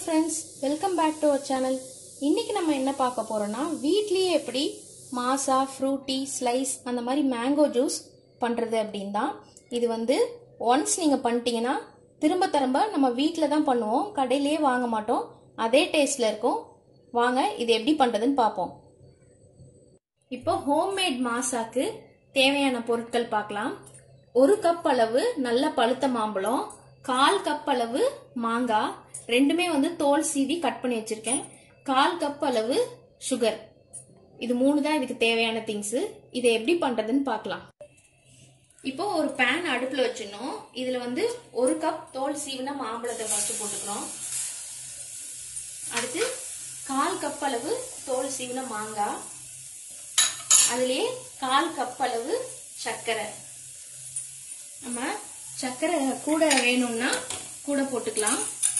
friends welcome back to our channel இன்னைக்கு நம்ம என்ன பார்க்க போறோம்னா வீட்லயே எப்படி மாசா ஃப்ரூட்டி ஸ்லைஸ் அந்த மாதிரி மேங்கோ ஜூஸ் பண்ணுறது அப்படின்னு தான் இது வந்து ஒன்ஸ் நீங்கள் பண்ணிட்டீங்கன்னா திரும்ப திரும்ப நம்ம வீட்டில் தான் பண்ணுவோம் கடையிலேயே வாங்க மாட்டோம் அதே டேஸ்டில் இருக்கும் வாங்க இது எப்படி பண்ணுறதுன்னு பார்ப்போம் இப்போ ஹோம்மேட் மாசாக்கு தேவையான பொருட்கள் பார்க்கலாம் ஒரு கப் அளவு நல்ல பழுத்த மாம்பழம் கால் கப் அளவு மாங்காய் ரெண்டுமே வந்து தோல் சீவி கட் பண்ணி வச்சிருக்கேன் கால் கப் அளவு சுகர் இது மூணு தான் இதுக்கு தேவையான திங்ஸ் இதை எப்படி பண்றதுன்னு பார்க்கலாம் இப்போ ஒரு பேன் அடுப்புல வச்சிடணும் இதுல வந்து ஒரு கப் தோல் சீவின மாம்பழத்தை ஃபர்ஸ்ட் போட்டுக்கிறோம் அடுத்து கால் கப் அளவு தோல் சீவின மாங்காய் அதுலேயே கால் கப் அளவு சர்க்கரை நம்ம சர்க்கரை கூட வேணும்னா கூட போட்டுக்கலாம்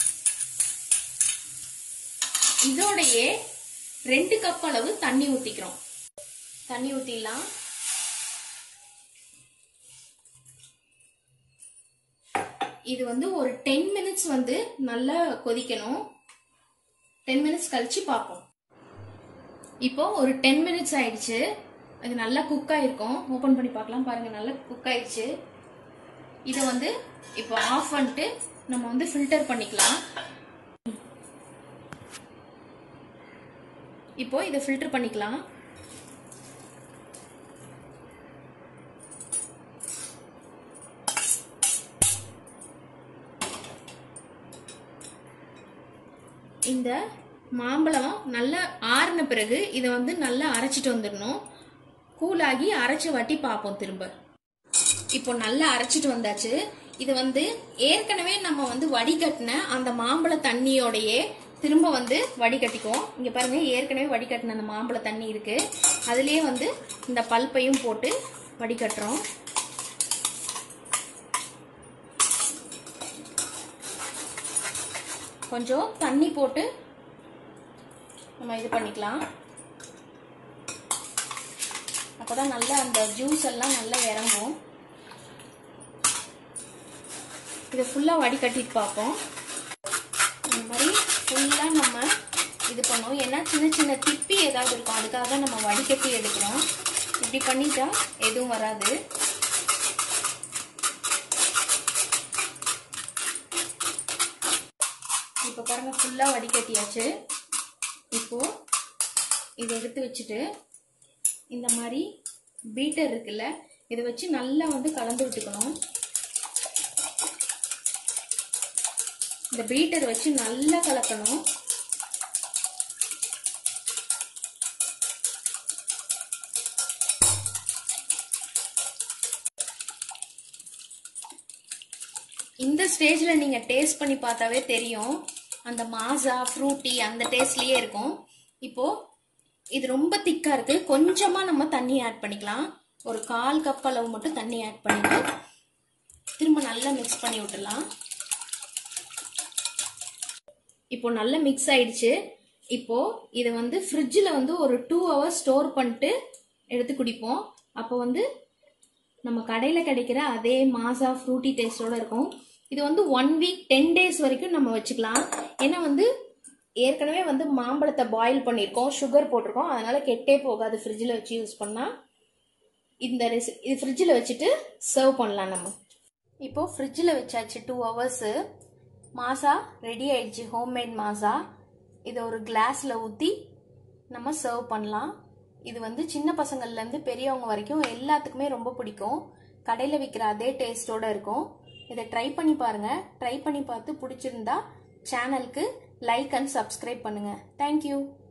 இதோடையே ரெண்டு கப் அளவு தண்ணி ஊத்திக்கிறோம் தண்ணி ஊத்திடலாம் இது வந்து ஒரு டென் மினிட்ஸ் வந்து நல்லா கொதிக்கணும் டென் மினிட்ஸ் கழிச்சு பார்ப்போம் இப்போ ஒரு டென் மினிட்ஸ் ஆயிடுச்சு அது நல்லா குக் ஆயிருக்கும் ஓபன் பண்ணி பார்க்கலாம் பாருங்க நல்லா குக் ஆயிடுச்சு இதை வந்து இப்போ ஆஃப் பண்ணிட்டு நம்ம வந்து ஃபில்டர் பண்ணிக்கலாம் இப்போ இதை ஃபில்டர் பண்ணிக்கலாம் இந்த மாம்பழம் நல்லா ஆறின பிறகு இதை வந்து நல்லா அரைச்சிட்டு வந்துடணும் கூலாகி அரைச்ச வாட்டி பார்ப்போம் திரும்ப இப்போ நல்லா அரைச்சிட்டு வந்தாச்சு இது வந்து ஏற்கனவே நம்ம வந்து வடிகட்டின அந்த மாம்பழ தண்ணியோடையே திரும்ப வந்து வடிகட்டிக்குவோம் இங்க பாருங்க ஏற்கனவே வடிகட்டின அந்த மாம்பழ தண்ணி இருக்கு அதுலயே வந்து இந்த பல்ப்பையும் போட்டு வடிகட்டுறோம் கொஞ்சம் தண்ணி போட்டு நம்ம இது பண்ணிக்கலாம் அப்பதான் நல்லா அந்த ஜூஸ் எல்லாம் நல்லா இறங்கும் இதை ஃபுல்லாக வடிகட்டிட்டு பார்ப்போம் இந்த மாதிரி ஃபுல்லாக நம்ம இது பண்ணுவோம் ஏன்னா சின்ன சின்ன திப்பி ஏதாவது இருக்கும் அதுக்காக தான் நம்ம வடிகட்டி எடுக்கிறோம் இப்படி பண்ணிட்டா எதுவும் வராது இப்போ பாருங்க ஃபுல்லாக வடிகட்டியாச்சு இப்போ இதை எடுத்து வச்சுட்டு இந்த மாதிரி பீட்டர் இருக்குல்ல இதை வச்சு நல்லா வந்து கலந்து விட்டுக்கணும் இந்த பீட்டர் வச்சு நல்லா கலக்கணும் இந்த ஸ்டேஜ்ல நீங்க டேஸ்ட் பண்ணி பார்த்தாவே தெரியும் அந்த மாசா ஃப்ரூட்டி அந்த டேஸ்ட்லயே இருக்கும் இப்போ இது ரொம்ப திக்கா இருக்கு கொஞ்சமா நம்ம தண்ணி ஆட் பண்ணிக்கலாம் ஒரு கால் கப் அளவு மட்டும் தண்ணி ஆட் பண்ணிட்டு திரும்ப நல்லா மிக்ஸ் பண்ணி விட்டுலாம் இப்போ நல்லா மிக்ஸ் ஆயிடுச்சு இப்போ இதை வந்து ஃப்ரிட்ஜில் வந்து ஒரு டூ ஹவர்ஸ் ஸ்டோர் பண்ணிட்டு எடுத்து குடிப்போம் அப்போ வந்து நம்ம கடையில் கிடைக்கிற அதே மாசா ஃப்ரூட்டி டேஸ்டோட இருக்கும் இது வந்து ஒன் வீக் டென் டேஸ் வரைக்கும் நம்ம வச்சுக்கலாம் ஏன்னா வந்து ஏற்கனவே வந்து மாம்பழத்தை பாயில் பண்ணியிருக்கோம் சுகர் போட்டிருக்கோம் அதனால கெட்டே போகாது ஃப்ரிட்ஜில் வச்சு யூஸ் பண்ணால் இந்த ரெசி இது ஃப்ரிட்ஜில் வச்சுட்டு சர்வ் பண்ணலாம் நம்ம இப்போ ஃப்ரிட்ஜில் வச்சாச்சு டூ ஹவர்ஸு மாசா ரெடி ஆயிடுச்சு ஹோம்மேட் மாசா இதை ஒரு கிளாஸில் ஊற்றி நம்ம சர்வ் பண்ணலாம் இது வந்து சின்ன பசங்கள்லேருந்து பெரியவங்க வரைக்கும் எல்லாத்துக்குமே ரொம்ப பிடிக்கும் கடையில் விற்கிற அதே டேஸ்டோட இருக்கும் இதை ட்ரை பண்ணி பாருங்க ட்ரை பண்ணி பார்த்து பிடிச்சிருந்தா சேனலுக்கு லைக் அண்ட் சப்ஸ்கிரைப் பண்ணுங்க தேங்க்யூ